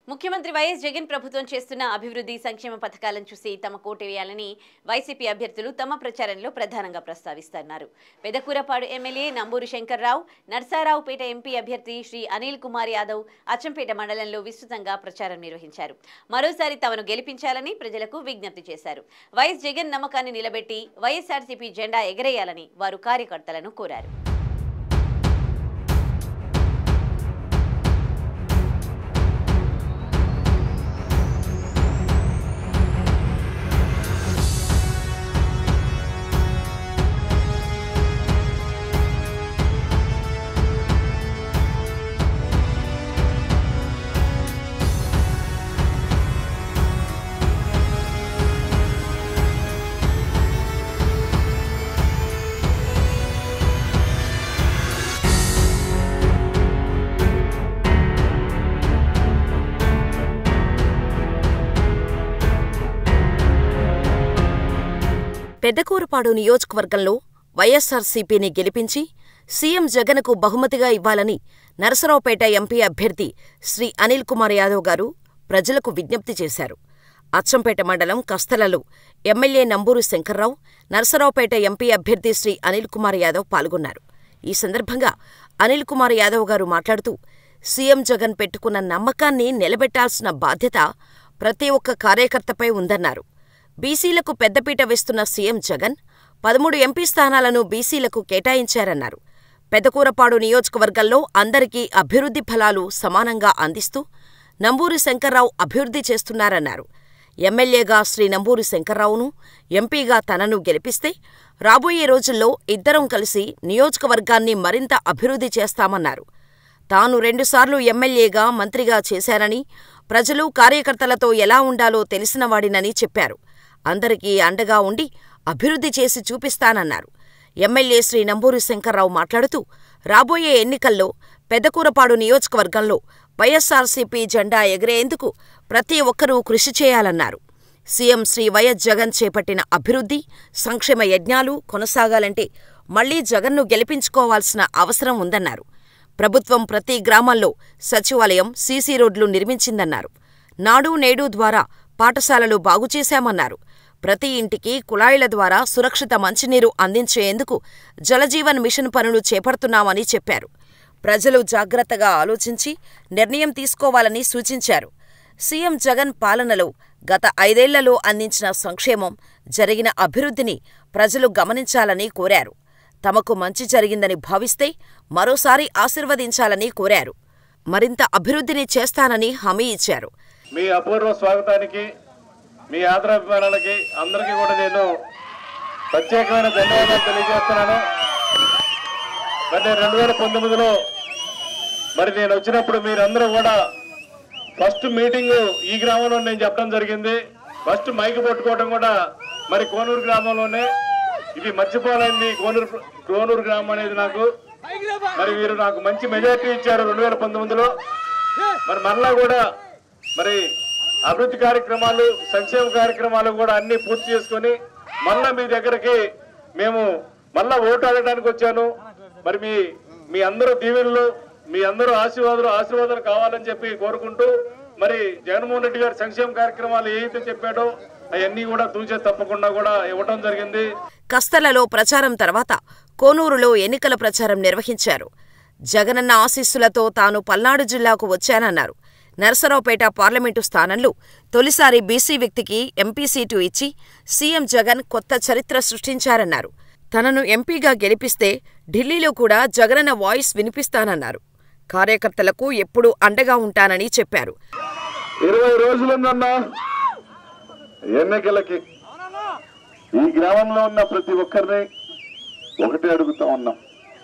ముఖ్యమంత్రి వైఎస్ జగన్ ప్రభుత్వం చేస్తున్న అభివృద్ధి సంక్షేమ పథకాలను చూసి తమ కోటు వేయాలని వైసీపీ అభ్యర్థులు తమ ప్రచారంలో ప్రధానంగా ప్రస్తావిస్తున్నారు పెదకూరపాడు ఎమ్మెల్యే నంబూరు శంకర్రావు నర్సారావుపేట ఎంపీ అభ్యర్థి శ్రీ అనిల్ కుమార్ యాదవ్ అచ్చంపేట మండలంలో విస్తృతంగా ప్రచారం నిర్వహించారు మరోసారి తమను గెలిపించాలని ప్రజలకు విజ్ఞప్తి చేశారు వైఎస్ జగన్ నమ్మకాన్ని నిలబెట్టి వైఎస్ఆర్సీపీ జెండా ఎగరేయాలని వారు కార్యకర్తలను కోరారు పెద్దకూరుపాడు నియోజకవర్గంలో వైఎస్సార్సీపీని గెలిపించి సీఎం జగన్కు బహుమతిగా ఇవ్వాలని నరసరావుపేట ఎంపీ అభ్యర్థి శ్రీ అనిల్ కుమార్ యాదవ్ గారు ప్రజలకు విజ్ఞప్తి చేశారు అచ్చంపేట మండలం కస్తలలో ఎమ్మెల్యే నంబూరు శంకర్రావు నరసరావుపేట ఎంపీ అభ్యర్థి శ్రీ అనిల్ కుమార్ యాదవ్ పాల్గొన్నారు ఈ సందర్భంగా అనిల్ కుమార్ యాదవ్ గారు మాట్లాడుతూ సీఎం జగన్ పెట్టుకున్న నమ్మకాన్ని నిలబెట్టాల్సిన బాధ్యత ప్రతి ఒక్క కార్యకర్తపై ఉందన్నారు బీసీలకు పెద్దపీట వేస్తున్న సీఎం జగన్ పదమూడు ఎంపీ స్థానాలను బీసీలకు కేటాయించారన్నారు పెదకూరపాడు నియోజకవర్గంలో అందరికీ అభివృద్ధి ఫలాలు సమానంగా అందిస్తూ నంబూరి శంకర్రావు అభివృద్ధి చేస్తున్నారన్నారు ఎమ్మెల్యేగా శ్రీ నంబూరి శంకర్రావును ఎంపీగా తనను గెలిపిస్తే రాబోయే రోజుల్లో ఇద్దరం కలిసి నియోజకవర్గాన్ని మరింత అభివృద్ధి చేస్తామన్నారు తాను రెండుసార్లు ఎమ్మెల్యేగా మంత్రిగా చేశానని ప్రజలు కార్యకర్తలతో ఎలా ఉండాలో తెలిసినవాడినని చెప్పారు అందరికీ అండగా ఉండి అభివృద్ధి చేసి చూపిస్తానన్నారు ఎమ్మెల్యే శ్రీ నంబూరి శంకర్రావు మాట్లాడుతూ రాబోయే ఎన్నికల్లో పెదకూరపాడు నియోజకవర్గంలో వైఎస్సార్సీపీ జెండా ఎగిరేందుకు ప్రతి ఒక్కరూ కృషి చేయాలన్నారు సీఎం శ్రీ వైఎస్ జగన్ చేపట్టిన అభివృద్ధి సంక్షేమ యజ్ఞాలు కొనసాగాలంటే మళ్లీ జగన్ను గెలిపించుకోవాల్సిన అవసరం ఉందన్నారు ప్రభుత్వం ప్రతి గ్రామాల్లో సచివాలయం సీసీ రోడ్లు నిర్మించిందన్నారు నాడు నేడు ద్వారా పాఠశాలలు బాగుచేశామన్నారు ప్రతి ఇంటికి కుళాయిల ద్వారా సురక్షిత మంచినీరు అందించేందుకు జలజీవన్ మిషన్ పనులు చేపడుతున్నామని చెప్పారు ప్రజలు జాగ్రత్తగా ఆలోచించి నిర్ణయం తీసుకోవాలని సూచించారు సీఎం జగన్ పాలనలో గత ఐదేళ్లలో అందించిన సంక్షేమం జరిగిన అభివృద్ధిని ప్రజలు గమనించాలని కోరారు తమకు మంచి జరిగిందని భావిస్తే మరోసారి ఆశీర్వదించాలని కోరారు మరింత అభివృద్ధిని చేస్తానని హామీ ఇచ్చారు మీ అపూర్వ స్వాగతానికి మీ ఆదరాభిమానాలకి అందరికీ కూడా నేను ప్రత్యేకమైన ధన్యవాదాలు తెలియజేస్తున్నాను మరి నేను రెండు వేల పంతొమ్మిదిలో మరి నేను వచ్చినప్పుడు మీరందరూ కూడా ఫస్ట్ మీటింగ్ ఈ గ్రామంలో నేను చెప్పడం జరిగింది ఫస్ట్ మైక్ పట్టుకోవడం కూడా మరి కోనూరు గ్రామంలోనే ఇది మర్చిపోలేంది కోనూరు కోనూరు గ్రామం అనేది నాకు మరి మీరు నాకు మంచి మెజారిటీ ఇచ్చారు రెండు వేల పంతొమ్మిదిలో మరి మరలా కూడా మరి అభివృద్ధి కార్యక్రమాలు సంక్షేమ కార్యక్రమాలు కూడా అన్ని పూర్తి చేసుకొని మళ్ళా మీ దగ్గరికి మేము మళ్ళా ఓటు అడగడానికి వచ్చాను మరి మీ మీ అందరూ దీవెనలు మీ అందరూ ఆశీర్వాదాలు ఆశీర్వాదాలు కావాలని చెప్పి కోరుకుంటూ మరి జగన్మోహన్ రెడ్డి గారి సంక్షేమ కార్యక్రమాలు ఏదైతే చెప్పాడో అవన్నీ కూడా తూచే తప్పకుండా కూడా ఇవ్వడం జరిగింది కస్తలలో ప్రచారం తర్వాత కోనూరులో ఎన్నికల ప్రచారం నిర్వహించారు జగనన్న ఆశీస్సులతో తాను పల్నాడు జిల్లాకు వచ్చానన్నారు నరసరావుపేట పార్లమెంటు స్థానంలో తొలిసారి బీసీ వ్యక్తికి ఎంపీ సీటు ఇచ్చి సీఎం జగన్ కొత్త చరిత్ర సృష్టించారన్నారు తనను ఎంపీగా గెలిపిస్తే ఢిల్లీలో కూడా జగనన్న వాయిస్ వినిపిస్తానన్నారు కార్యకర్తలకు ఎప్పుడూ అండగా ఉంటానని చెప్పారు ఇరవై రోజులుందన్నా ఎన్నికలకి ఈ గ్రామంలో ఉన్న ప్రతి ఒక్కరిని ఒకటే అడుగుతా ఉన్నాం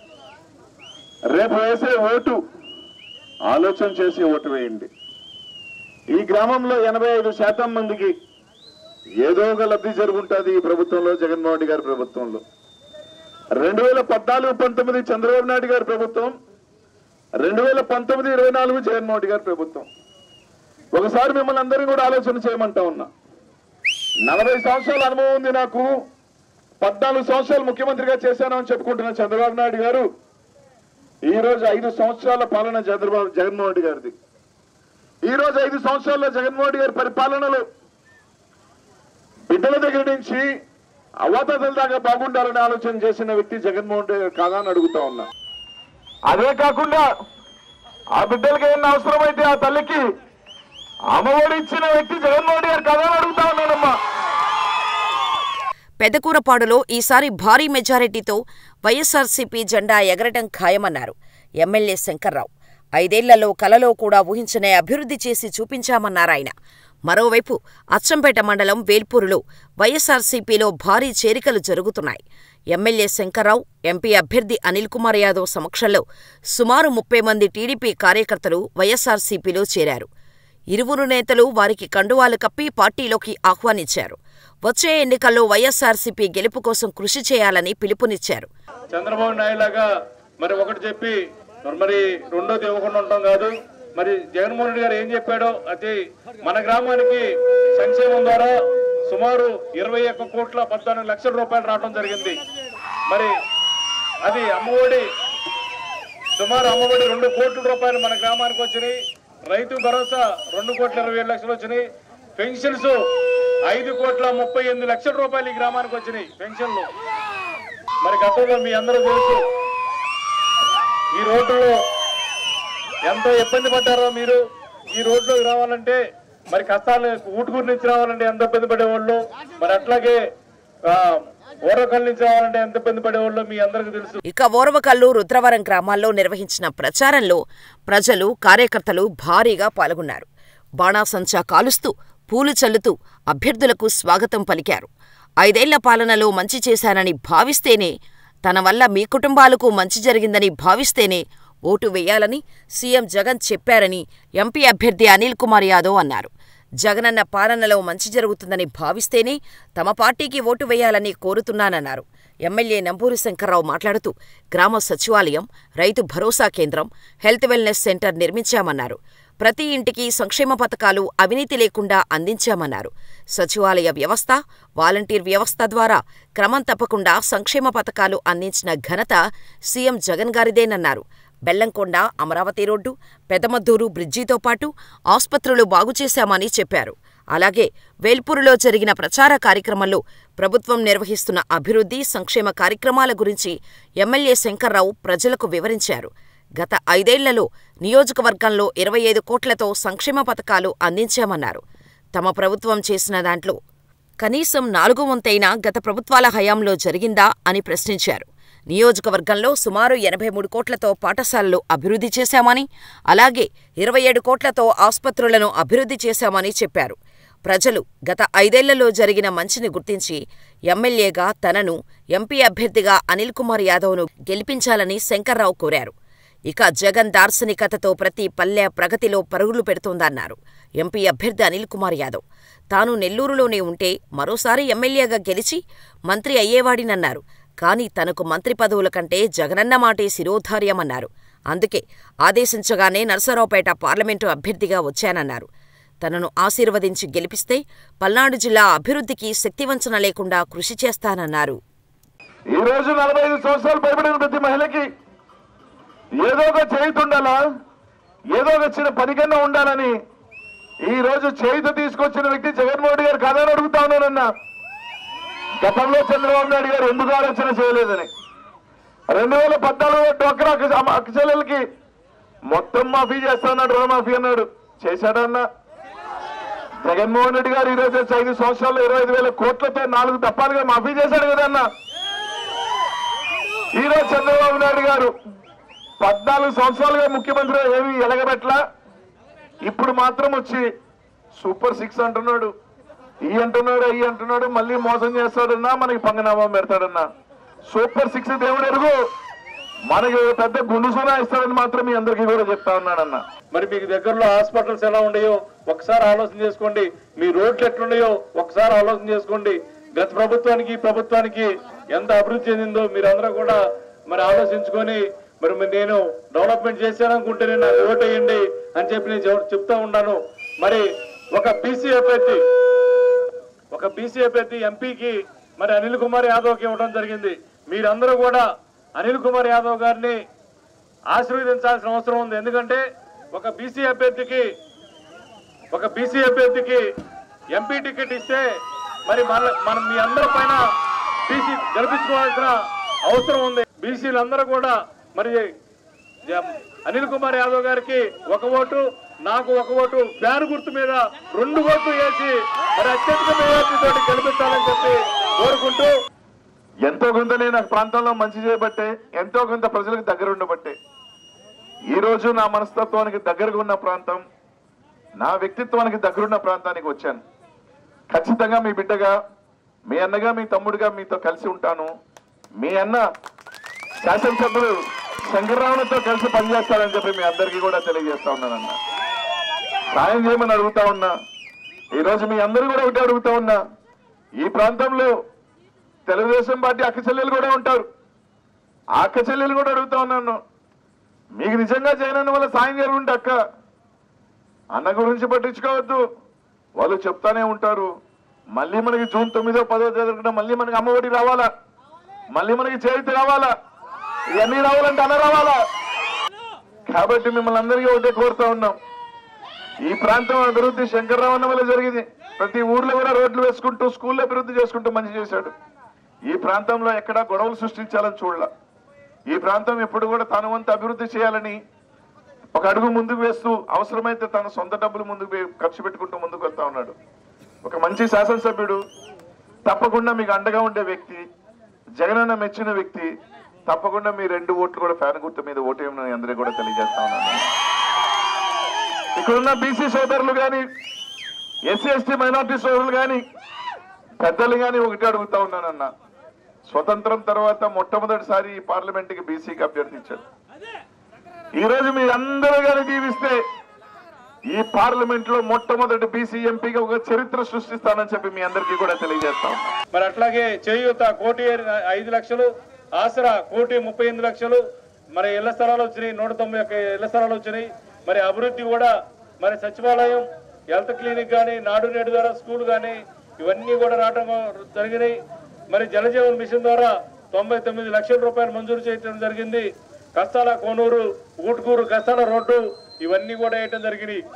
రేపు వేసే ఓటు ఆలోచన చేసి ఓటు వేయండి ఈ గ్రామంలో ఎనభై ఐదు శాతం మందికి ఏదో ఒక లబ్ధి జరుగుంటుంది ఈ ప్రభుత్వంలో జగన్మోహన్ రెడ్డి గారి ప్రభుత్వంలో రెండు వేల పద్నాలుగు పంతొమ్మిది చంద్రబాబు నాయుడు గారి ప్రభుత్వం రెండు వేల పంతొమ్మిది ఇరవై నాలుగు జగన్మోహన్ రెడ్డి గారి ప్రభుత్వం ఒకసారి మిమ్మల్ని అందరినీ కూడా ఆలోచన చేయమంటా ఉన్నా నలభై సంవత్సరాల అనుభవం ఉంది నాకు పద్నాలుగు సంవత్సరాలు ముఖ్యమంత్రిగా చేశాను అని చెప్పుకుంటున్న చంద్రబాబు నాయుడు గారు ఈ రోజు ఐదు సంవత్సరాల పాలన చంద్రబాబు జగన్మోహన్ రెడ్డి గారిది ఈ రోజు ఐదు సంవత్సరాల్లో జగన్మోహన్ గారి పరిపాలనలో బిడ్డల దగ్గర నుంచి అవతల దాకా బాగుండాలని ఆలోచన చేసిన వ్యక్తి జగన్మోహన్ రెడ్డి గారు కాదా అని అడుగుతా ఉన్నా అదే కాకుండా ఆ బిడ్డలకి ఏమన్నా అవసరమైతే ఆ తల్లికి అమ్మఒడి ఇచ్చిన వ్యక్తి జగన్మోహన్ రెడ్డి గారు కాదా అని అడుగుతా ఉన్నానమ్మా పెదకూరపాడులో ఈసారి భారీ మెజారిటీతో వైఎస్సార్సీపీ జెండా ఎగరటం ఖాయమన్నారు ఎమ్మెల్యే శంకర్రావు ఐదేళ్లలో కలలో కూడా ఊహించనే అభివృద్ధి చేసి చూపించామన్నారాయన మరోవైపు అచ్చంపేట మండలం వేల్పూరులో వైఎస్సార్సీపీలో భారీ చేరికలు జరుగుతున్నాయి ఎమ్మెల్యే శంకర్రావు ఎంపీ అభ్యర్థి అనిల్ కుమార్ యాదవ్ సమక్షంలో సుమారు ముప్పై మంది టీడీపీ కార్యకర్తలు వైఎస్సార్సీపీలో చేరారు ఇరువురు నేతలు వారికి కండువాలు కప్పి పార్టీలోకి ఆహ్వానించారు వచ్చే ఎన్నికల్లో వైఎస్సార్సీపీ గెలుపు కోసం కృషి చేయాలని పిలుపునిచ్చారు చంద్రబాబు నాయుడు లాగా మరి ఒకటి చెప్పి మరి రెండోది ఇవ్వకుండా ఉంటాం కాదు మరి జగన్మోహన్ రెడ్డి గారు ఏం చెప్పాడో అది మన గ్రామానికి సంక్షేమం ద్వారా సుమారు ఇరవై ఒక్క కోట్ల పద్నాలుగు లక్షల రూపాయలు రావడం జరిగింది మరి అది అమ్మఒడి సుమారు అమ్మఒడి రెండు కోట్ల రూపాయలు మన గ్రామానికి వచ్చినాయి రైతు భరోసా రెండు కోట్ల ఇరవై ఏడు లక్షలు వచ్చినాయి పెన్షన్స్ ఐదు కోట్ల ముప్పై ఎనిమిది లక్షల రూపాయలు ఈ గ్రామానికి వచ్చినాయి పెన్షన్లు మరి గతంలో మీ అందరూ తెలుసు ఈ రోడ్డులో ఎంతో ఇబ్బంది పడ్డారో మీరు ఈ రోడ్లోకి రావాలంటే మరి కష్టాలు ఊటుకూరు నుంచి రావాలంటే ఎంత ఇబ్బంది పడేవాళ్ళు మరి అట్లాగే ఆ, ఓరకల్ నుంచి రావాలంటే ఎంత ఇబ్బంది పడేవాళ్ళు మీ అందరికీ తెలుసు ఇక ఓర్వకల్లు రుద్రవరం గ్రామాల్లో నిర్వహించిన ప్రచారంలో ప్రజలు కార్యకర్తలు భారీగా పాల్గొన్నారు బాణాసంచా కాలుస్తూ పూలు చల్లుతూ అభ్యర్థులకు స్వాగతం పలికారు ఐదేళ్ల పాలనలో మంచి చేశానని భావిస్తేనే తన వల్ల మీ కుటుంబాలకు మంచి జరిగిందని భావిస్తేనే ఓటు వేయాలని సీఎం జగన్ చెప్పారని ఎంపీ అభ్యర్థి అనిల్ కుమార్ యాదవ్ అన్నారు జగనన్న పాలనలో మంచి జరుగుతుందని భావిస్తేనే తమ పార్టీకి ఓటు వేయాలని కోరుతున్నానన్నారు ఎమ్మెల్యే నంబూరి శంకర్రావు మాట్లాడుతూ గ్రామ సచివాలయం రైతు భరోసా కేంద్రం హెల్త్ వెల్నెస్ సెంటర్ నిర్మించామన్నారు ప్రతి ఇంటికి సంక్షేమ పథకాలు అవినీతి లేకుండా అందించామన్నారు సచివాలయ వ్యవస్థ వాలంటీర్ వ్యవస్థ ద్వారా క్రమం తప్పకుండా సంక్షేమ పథకాలు అందించిన ఘనత సీఎం జగన్ గారిదేనన్నారు బెల్లంకొండ అమరావతి రోడ్డు పెదమద్దూరు బ్రిడ్జితో పాటు ఆస్పత్రులు బాగుచేశామని చెప్పారు అలాగే వేల్పూరులో జరిగిన ప్రచార కార్యక్రమంలో ప్రభుత్వం నిర్వహిస్తున్న అభివృద్ధి సంక్షేమ కార్యక్రమాల గురించి ఎమ్మెల్యే శంకర్రావు ప్రజలకు వివరించారు గత ఐదేళ్లలో నియోజకవర్గంలో ఇరవై ఐదు కోట్లతో సంక్షేమ పథకాలు అందించామన్నారు తమ ప్రభుత్వం చేసిన దాంట్లో కనీసం నాలుగు వంతైనా గత ప్రభుత్వాల హయాంలో జరిగిందా అని ప్రశ్నించారు నియోజకవర్గంలో సుమారు ఎనభై మూడు కోట్లతో పాఠశాలలు అభివృద్ధి చేశామని అలాగే ఇరవై ఏడు కోట్లతో ఆస్పత్రులను అభివృద్ధి చేశామని చెప్పారు ప్రజలు గత ఐదేళ్లలో జరిగిన మంచిని గుర్తించి ఎమ్మెల్యేగా తనను ఎంపీ అభ్యర్థిగా అనిల్ కుమార్ యాదవ్ను గెలిపించాలని శంకర్రావు కోరారు ఇక జగన్ దార్శనికతతో ప్రతి పల్లె ప్రగతిలో పరుగులు పెడుతోందన్నారు ఎంపీ అభ్యర్థి అనిల్ కుమార్ యాదవ్ తాను నెల్లూరులోనే ఉంటే మరోసారి ఎమ్మెల్యేగా గెలిచి మంత్రి అయ్యేవాడినన్నారు కాని తనకు మంత్రి పదవుల కంటే జగనన్న మాటే శిరోధార్యమన్నారు అందుకే ఆదేశించగానే నరసరావుపేట పార్లమెంటు అభ్యర్థిగా వచ్చానన్నారు తనను ఆశీర్వదించి గెలిపిస్తే పల్నాడు జిల్లా అభివృద్ధికి శక్తివంచన లేకుండా కృషి చేస్తానన్నారు ఈ రోజు నలభై ఐదు సంవత్సరాలు పైబడిన ప్రతి మహిళకి ఏదో ఒక చేయిత ఉండాలా ఏదో ఒక చిన్న పనికన్నా ఉండాలని ఈ రోజు చేయిత తీసుకొచ్చిన వ్యక్తి జగన్మోహన్ రెడ్డి గారు కాదని అడుగుతా ఉన్నానన్నా గతంలో చంద్రబాబు నాయుడు గారు ఎందుకు ఆలోచన చేయలేదని రెండు వేల పద్నాలుగులో డోక్రా అక్క- అక్క చెల్లెలకి మొత్తం మాఫీ చేస్తానన్నాడు రుణమాఫీ అన్నాడు చేశాడన్నా జగన్మోహన్ రెడ్డి గారు ఈ రోజు వచ్చి ఐదు సంవత్సరాల్లో ఇరవై ఐదు వేల కోట్లతో నాలుగు తప్పాలుగా మాఫీ చేశాడు కదన్నా ఈ రోజు చంద్రబాబు నాయుడు గారు పద్నాలుగు సంవత్సరాలుగా ముఖ్యమంత్రి ఏమి ఎలగబెట్లా ఇప్పుడు మాత్రం వచ్చి సూపర్ సిక్స్ అంటున్నాడు ఈ అంటున్నాడు ఈ అంటున్నాడు మళ్ళీ మోసం చేస్తాడన్నా మనకి పంగనామం పెడతాడన్నా సూపర్ సిక్స్ దేవుడు ఎరుగు మనకి పెద్ద గుండు సూనా ఇస్తాడని మాత్రం మీ అందరికీ కూడా చెప్తా ఉన్నాడన్నా మరి మీకు దగ్గరలో హాస్పిటల్స్ ఎలా ఉన్నాయో ఒకసారి ఆలోచన చేసుకోండి మీ రోడ్లు ఎట్లున్నాయో ఒకసారి ఆలోచన చేసుకోండి గత ప్రభుత్వానికి ఈ ప్రభుత్వానికి ఎంత అభివృద్ధి చెందిందో మీరందరూ కూడా మరి ఆలోచించుకొని మరి మరి నేను డెవలప్మెంట్ చేశాననుకుంటే నేను నాకు ఓటు వేయండి అని చెప్పి నేను చెప్- చెప్తా ఉన్నాను మరి ఒక బీసీ అభ్యర్థి ఒక బీసీ అభ్యర్థి ఎంపీకి మరి అనిల్ కుమార్ యాదవ్కి ఇవ్వడం జరిగింది మీరందరూ కూడా అనిల్ కుమార్ యాదవ్ గారిని ఆశీర్వదించాల్సిన అవసరం ఉంది ఎందుకంటే ఒక బీసీ అభ్యర్థికి ఒక బీసీ అభ్యర్థికి ఎంపీ టికెట్ ఇస్తే మరి మన మనం మీ అందరి పైన బీసీ గెలిపించుకోవాల్సిన అవసరం ఉంది బీసీలందరూ కూడా మరి జ- అనిల్ కుమార్ యాదవ్ గారికి ఒక ఓటు నాకు ఒక ఓటు ఫ్యాన్ గుర్తు మీద రెండు ఓట్లు వేసి మరి అత్యధిక మెజార్టీతో గెలిపించాలని చెప్పి కోరుకుంటూ ఎంతో కొంత నేను ఆ ప్రాంతంలో మంచి చేయబట్టే ఎంతో కొంత ప్రజలకు దగ్గర ఉండబట్టే ఈ రోజు నా మనస్తత్వానికి దగ్గరగా ఉన్న ప్రాంతం నా వ్యక్తిత్వానికి దగ్గరున్న ప్రాంతానికి వచ్చాను ఖచ్చితంగా మీ బిడ్డగా మీ అన్నగా మీ తమ్ముడిగా మీతో కలిసి ఉంటాను మీ అన్న శాసనసభ్యులు శంకర్రావులతో కలిసి పనిచేస్తారని చెప్పి మీ అందరికీ కూడా తెలియజేస్తా ఉన్నానన్న సాయం చేయమని అడుగుతా ఉన్నా ఈ రోజు మీ అందరూ కూడా ఒకటి అడుగుతా ఉన్నా ఈ ప్రాంతంలో తెలుగుదేశం పార్టీ అక్క చెల్లెలు కూడా ఉంటారు ఆ అక్క చెల్లెలు కూడా అడుగుతా ఉన్నాను మీకు నిజంగా చేయనన్న వల్ల సాయం జరుగుంటే అక్క అన్న గురించి పట్టించుకోవద్దు వాళ్ళు చెప్తానే ఉంటారు మళ్ళీ మనకి జూన్ తొమ్మిదో పదో జరుగుతున్నా మళ్ళీ మనకి అమ్మఒడి రావాలా మళ్ళీ మనకి చేతి రావాలా ఇవన్నీ రావాలంటే అన్న రావాలా కాబట్టి మిమ్మల్ని అందరికీ ఒకటే కోరుతా ఉన్నాం ఈ ప్రాంతం అభివృద్ధి శంకర్రావు అన్న వల్ల జరిగింది ప్రతి ఊర్లో కూడా రోడ్లు వేసుకుంటూ స్కూల్ అభివృద్ధి చేసుకుంటూ మంచి చేశాడు ఈ ప్రాంతంలో ఎక్కడా గొడవలు సృష్టించాలని చూడాల ఈ ప్రాంతం ఎప్పుడు కూడా తన వంతు అభివృద్ధి చేయాలని ఒక అడుగు ముందుకు వేస్తూ అవసరమైతే తన సొంత డబ్బులు ముందుకు వే- ఖర్చు పెట్టుకుంటూ ముందుకు వెళ్తా ఉన్నాడు ఒక మంచి శాసనసభ్యుడు తప్పకుండా మీకు అండగా ఉండే వ్యక్తి జగనన్న మెచ్చిన వ్యక్తి తప్పకుండా మీ రెండు ఓట్లు కూడా ఫ్యాన్ గుర్తు మీద ఓటేయమని అందరికీ కూడా తెలియజేస్తా ఉన్నాను ఇక్కడున్న బీసీ సోదరులు కానీ ఎస్సీ ఎస్టీ మైనార్టీ సోదరులు కానీ పెద్దలు కానీ ఒకటి అడుగుతా ఉన్నానన్న స్వతంత్రం తర్వాత మొట్టమొదటిసారి ఈ పార్లమెంట్ కి బీసీకి అభ్యర్థించారు ఈ రోజు మీరు అందరూ కానీ దీవిస్తే ఈ పార్లమెంట్ లో మొట్టమొదటి బీసీ ఎంపీగా ఒక చరిత్ర సృష్టిస్తానని చెప్పి మీ అందరికీ కూడా తెలియజేస్తా ఉన్నా మరి అట్లాగే చేయూత కోటి ఐదు లక్షలు ఆసరా కోటి ముప్పై ఎనిమిది లక్షలు మరి ఇళ్ల స్థలాలు వచ్చినాయి నూట తొంభై ఒక్క ఇళ్ల స్థలాలు వచ్చినాయి మరి అభివృద్ధి కూడా మరి సచివాలయం హెల్త్ క్లినిక్ కానీ నాడు నేడు ద్వారా స్కూల్ కానీ ఇవన్నీ కూడా రావడం జరిగినాయి మరి జలజీవన్ మిషన్ ద్వారా తొంభై తొమ్మిది లక్షల రూపాయలు మంజూరు చేయడం జరిగింది కస్తాల కోనూరు ఊటుకూరు కస్తాల రోడ్డు ఇవన్నీ కూడా వేయటం జరిగినాయి